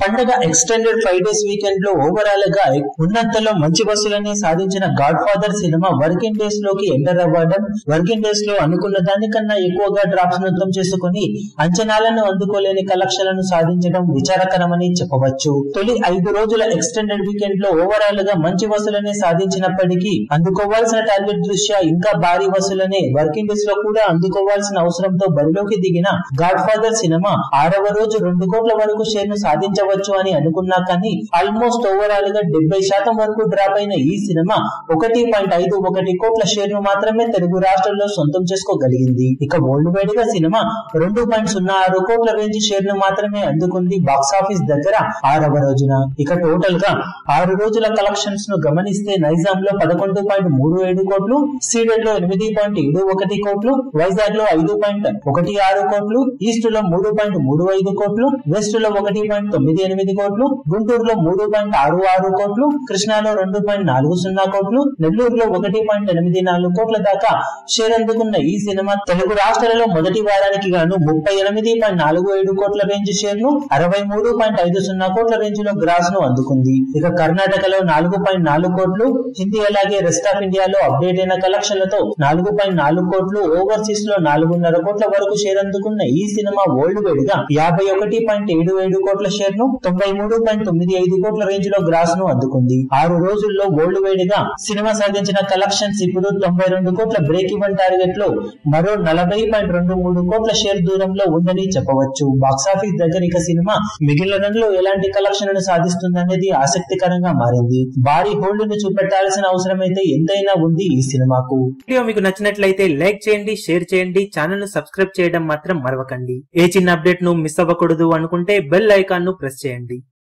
పండగ extended five days weekend లో overall గా ఉన్నంతలో మంచి వసూలని సాధించిన గాడ్ ఫాదర్ సినిమా వర్కింగ్ డేస్ లోకి ఎంటర్ అవ్వడం వర్కింగ్ డేస్ లో అనుకున్న దానికన్నా ఎక్కువగా డ్రాప్స్ నృత్యం చేసుకుని అంచనాలను అందుకోలేని కలెక్షన్లను సాధించడం విచారకరమని చెప్పవచ్చు తొలి ఐదు రోజుల ఎక్స్టెండెడ్ వీకెండ్ లో ఓవరాల్ గా మంచి వసూలని సాధించినప్పటికీ అందుకోవాల్సిన టార్గెట్ దృష్ట్యా ఇంకా భారీ వసూలనే వర్కింగ్ డేస్ లో కూడా అందుకోవాల్సిన అవసరంతో బరిలోకి దిగిన గాడ్ ఫాదర్ సినిమా ఆరవ రోజు రెండు కోట్ల వరకు షేర్ ను సాధించవచ్చు అని అనుకున్నా కానీ ఆల్మోస్ట్ ఓవరాల్ గా డెబ్బై శాతం వరకు డ్రాప్ అయిన ఈ సినిమా ఒకటి పాయింట్ ఐదు ఒకటి కోట్ల షేర్ ను మాత్రమే తెలుగు రాష్ట్రాల్లో సొంతం చేసుకోగలిగింది ఇక వరల్డ్ వైడ్ గా సినిమా రెండు పాయింట్ సున్నా ఆరు కోట్ల రేంజ్ షేర్ ను మాత్రమే అందుకుంది బాక్స్ ఆఫీస్ దగ్గర ఆరవ రోజున ఇక టోటల్ గా ఆరు రోజుల కలెక్షన్స్ ను గమనిస్తే నైజాం లో పదకొండు పాయింట్ మూడు ఏడు కోట్లు సీడెడ్ లో ఎనిమిది పాయింట్ ఏడు ఒకటి కోట్లు వైజాగ్ లో ఐదు పాయింట్ ఒకటి ఆరు కోట్లు ఈస్ట్ లో మూడు పాయింట్ మూడు ఐదు కోట్లు వెస్ట్ లో ఒకటి పాయింట్ తొమ్మిది ఎనిమిది కోట్లు గుంటూరులో మూడు పాయింట్ ఆరు ఆరు కోట్లు కృష్ణాలో రెండు పాయింట్ నాలుగు సున్నా కోట్లు నెల్లూరులో ఒకటి పాయింట్ ఎనిమిది నాలుగు కోట్ల దాకా షేర్ అందుకున్న ఈ సినిమా తెలుగు రాష్ట్రాలలో మొదటి వారానికి గాను ముప్పై ఎనిమిది పాయింట్ నాలుగు ఏడు కోట్ల రేంజ్ షేర్ ను అరవై మూడు పాయింట్ ఐదు సున్నా కోట్ల రేంజ్ లో గ్రాస్ ను అందుకుంది ఇక కర్ణాటకలో నాలుగు పాయింట్ నాలుగు కోట్లు హిందీ అలాగే రెస్ట్ ఆఫ్ ఇండియాలో అప్డేట్ అయిన కలెక్షన్లతో నాలుగు పాయింట్ నాలుగు కోట్లు ఓవర్సీస్ లో నాలుగున్నర కోట్ల వరకు షేర్ అందుకున్న ఈ సినిమా వరల్డ్ వైడ్ గా యాభై ఒకటి పాయింట్ ఏడు ఏడు కోట్ల షేర్ ను తొంభై మూడు పాయింట్ తొమ్మిది ఐదు కోట్ల రేంజ్ లో గ్రాస్ ను అందుకుంది ఆరు రోజుల్లో వరల్డ్ వైడ్ గా సినిమా సాధించిన కలెక్షన్స్ ఇప్పుడు తొంభై రెండు కోట్ల బ్రేక్ ఈవెన్ టార్గెట్ లో మరో నలభై పాయింట్ రెండు మూడు కోట్ల షేర్ దూరంలో ఉందని చెప్పవచ్చు బాక్సాఫీస్ దగ్గర ఇక సినిమా మిగిలిన నెలలో ఎలాంటి కలెక్షన్ సాధిస్తుందనేది ఆసక్తికరంగా మారింది భారీ హోల్డ్ ను చూపెట్టాల్సిన అవసరం అయితే ఎంతైనా ఉంది ఈ సినిమాకు వీడియో మీకు నచ్చినట్లయితే లైక్ చేయండి షేర్ చేయండి ఛానల్ ను సబ్స్క్రైబ్ చేయడం మాత్రం మరవకండి ఏ చిన్న అప్డేట్ ను మిస్ అవ్వకూడదు అనుకుంటే బెల్ ఐకాన్ ను ప్రెస్ చేయండి